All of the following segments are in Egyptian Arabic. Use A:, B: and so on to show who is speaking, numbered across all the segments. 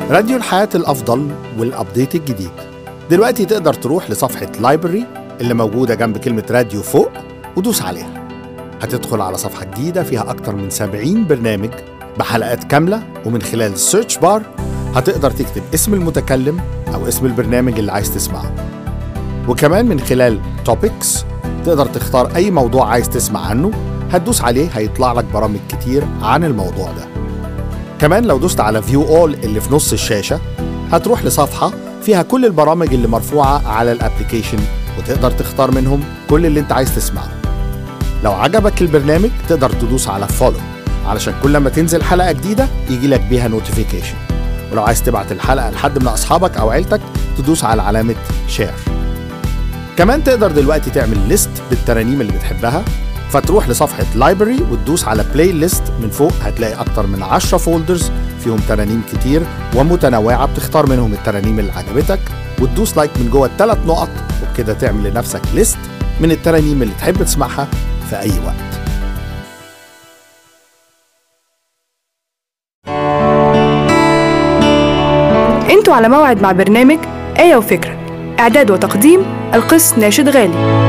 A: راديو الحياة الأفضل والأبديت الجديد دلوقتي تقدر تروح لصفحة لايبرري اللي موجودة جنب كلمة راديو فوق ودوس عليها هتدخل على صفحة جديدة فيها أكتر من 70 برنامج بحلقات كاملة ومن خلال السيرش بار هتقدر تكتب اسم المتكلم أو اسم البرنامج اللي عايز تسمعه وكمان من خلال توبكس تقدر تختار أي موضوع عايز تسمع عنه هتدوس عليه هيطلع لك برامج كتير عن الموضوع ده كمان لو دوست على فيو اول اللي في نص الشاشة هتروح لصفحة فيها كل البرامج اللي مرفوعة على الابليكيشن وتقدر تختار منهم كل اللي انت عايز تسمعه لو عجبك البرنامج تقدر تدوس على فولو علشان كل ما تنزل حلقة جديدة يجي لك بيها نوتيفيكيشن ولو عايز تبعت الحلقة لحد من أصحابك أو عيلتك تدوس على علامة شير كمان تقدر دلوقتي تعمل ليست بالترانيم اللي بتحبها فتروح لصفحة لايبرري وتدوس على بلاي ليست من فوق هتلاقي أكتر من 10 فولدرز فيهم ترانيم كتير ومتنوعة بتختار منهم الترانيم اللي عجبتك وتدوس لايك من جوه الثلاث نقط وبكده تعمل لنفسك ليست من الترانيم اللي تحب تسمعها في أي وقت
B: انتوا على موعد مع برنامج آية وفكرة إعداد وتقديم القس ناشد غالي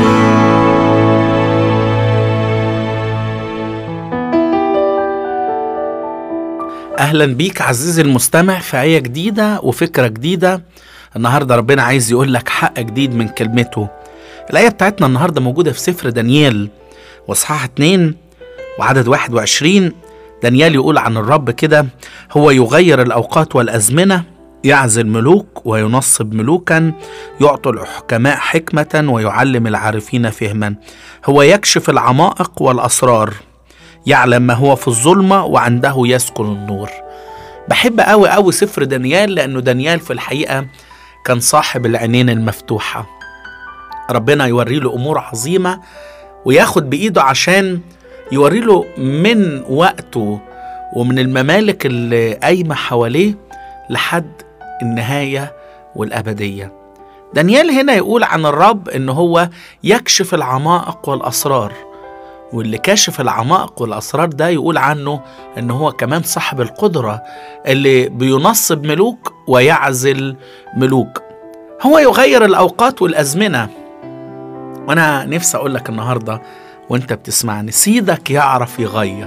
C: اهلا بيك عزيزي المستمع في آية جديدة وفكرة جديدة النهاردة ربنا عايز يقول لك حق جديد من كلمته الآية بتاعتنا النهاردة موجودة في سفر دانيال واصحاح 2 وعدد 21 دانيال يقول عن الرب كده هو يغير الأوقات والأزمنة يعزل ملوك وينصب ملوكا يعطي الحكماء حكمة ويعلم العارفين فهما هو يكشف العمائق والأسرار يعلم ما هو في الظلمة وعنده يسكن النور بحب قوي قوي سفر دانيال لأنه دانيال في الحقيقة كان صاحب العينين المفتوحة ربنا يوري له أمور عظيمة وياخد بإيده عشان يوري له من وقته ومن الممالك اللي قايمة حواليه لحد النهاية والأبدية دانيال هنا يقول عن الرب إن هو يكشف العمائق والأسرار واللي كاشف العمائق والأسرار ده يقول عنه إن هو كمان صاحب القدرة اللي بينصب ملوك ويعزل ملوك هو يغير الأوقات والأزمنة وأنا نفسي أقول لك النهاردة وأنت بتسمعني سيدك يعرف يغير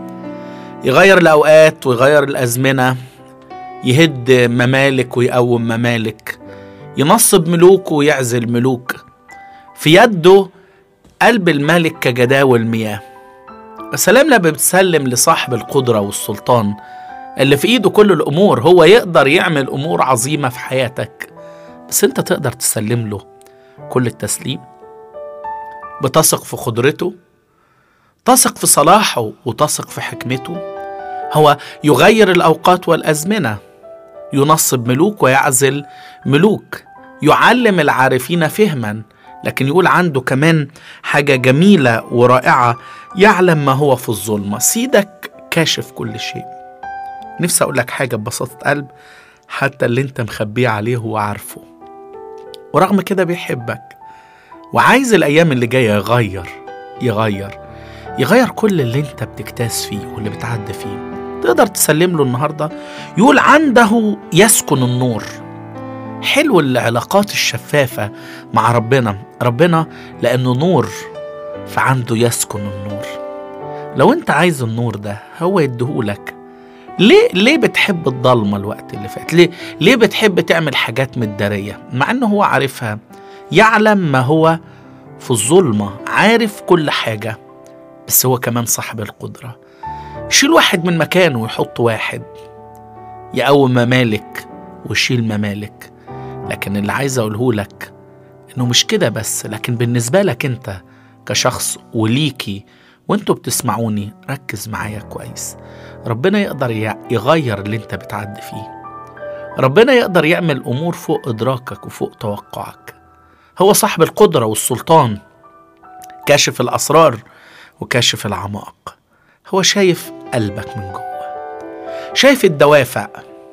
C: يغير الأوقات ويغير الأزمنة يهد ممالك ويقوم ممالك ينصب ملوك ويعزل ملوك في يده قلب الملك كجداول مياه السلام لما بتسلم لصاحب القدرة والسلطان اللي في ايده كل الامور هو يقدر يعمل امور عظيمة في حياتك بس انت تقدر تسلم له كل التسليم بتثق في قدرته تثق في صلاحه وتثق في حكمته هو يغير الاوقات والازمنه ينصب ملوك ويعزل ملوك يعلم العارفين فهما لكن يقول عنده كمان حاجة جميلة ورائعة يعلم ما هو في الظلمة سيدك كاشف كل شيء نفسي أقول لك حاجة ببساطة قلب حتى اللي انت مخبيه عليه هو عارفه ورغم كده بيحبك وعايز الأيام اللي جاية يغير يغير يغير كل اللي انت بتكتاس فيه واللي بتعدي فيه تقدر تسلم له النهارده يقول عنده يسكن النور حلو العلاقات الشفافة مع ربنا ربنا لأنه نور فعنده يسكن النور لو انت عايز النور ده هو يديهولك ليه ليه بتحب الضلمة الوقت اللي فات ليه ليه بتحب تعمل حاجات متدارية مع انه هو عارفها يعلم ما هو في الظلمة عارف كل حاجة بس هو كمان صاحب القدرة يشيل واحد من مكانه ويحط واحد يقوم ممالك ويشيل ممالك لكن اللي عايز اقوله لك انه مش كده بس لكن بالنسبة لك انت كشخص وليكي وانتوا بتسمعوني ركز معايا كويس ربنا يقدر يغير اللي انت بتعدي فيه ربنا يقدر يعمل امور فوق ادراكك وفوق توقعك هو صاحب القدرة والسلطان كاشف الاسرار وكاشف العمائق هو شايف قلبك من جوه شايف الدوافع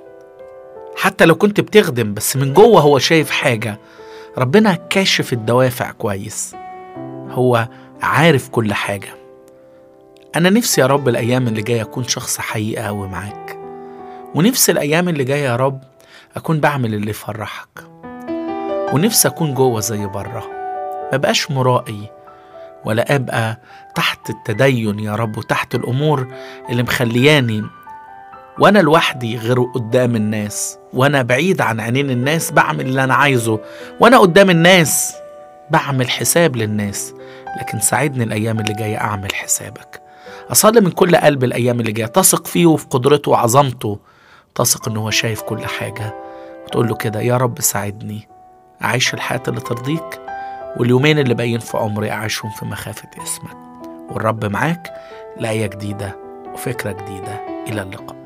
C: حتى لو كنت بتخدم بس من جوه هو شايف حاجة ربنا كاشف الدوافع كويس هو عارف كل حاجة أنا نفسي يا رب الأيام اللي جاية أكون شخص حقيقي أوي معاك ونفسي الأيام اللي جاية يا رب أكون بعمل اللي يفرحك ونفسي أكون جوه زي بره ما بقاش مرائي ولا أبقى تحت التدين يا رب وتحت الأمور اللي مخلياني وأنا لوحدي غير قدام الناس وأنا بعيد عن عينين الناس بعمل اللي أنا عايزه وأنا قدام الناس بعمل حساب للناس لكن ساعدني الأيام اللي جاية أعمل حسابك أصلي من كل قلب الأيام اللي جاية تثق فيه وفي قدرته وعظمته تثق إن هو شايف كل حاجة وتقول له كده يا رب ساعدني أعيش الحياة اللي ترضيك واليومين اللي باقيين في عمري أعيشهم في مخافة اسمك والرب معاك لآية جديدة وفكرة جديدة إلى اللقاء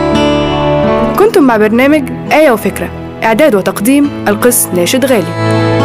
B: كنتم مع برنامج آية وفكرة إعداد وتقديم القس ناشد غالي